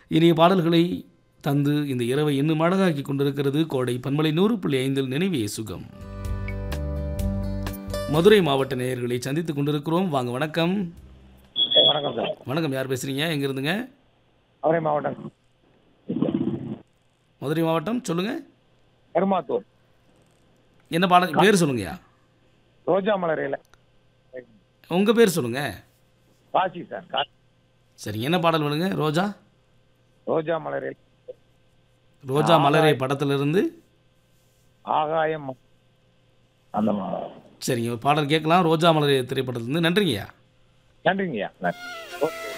இனிய பாடல்களை தந்து இந்த இரவை இன்னும் அழகாக்கி கொண்டிருக்கிறது கோடை பன்மலை நூறு புள்ளி ஐந்தில் நினைவே சுகம் மதுரை மாவட்ட நேயர்களை சந்தித்துக் கொண்டிருக்கிறோம் வாங்க வணக்கம் வணக்கம் சார் வணக்கம் யார் பேசுறீங்க எங்க இருந்துங்க அவரை மாவட்டம் மதுரை மாவட்டம் சொல்லுங்க பெருமாத்தூர் என்ன பாடல் பேர் சொல்லுங்கய்யா ரோஜா மலரையில் உங்க பேர் சொல்லுங்க காசி சார் கா- சரி என்ன பாடல் வேணுங்க ரோஜா ரோஜா மலரில் ரோஜா மலரே படத்திலிருந்து ஆகாயம் அந்த மா- சரிங்க ஒரு பாடல் கேட்கலாம் ரோஜா மலரே திரைப்படத்திலிருந்து நன்றிங்கய்யா நன்றிங்கய்யா நன்றி ஓகே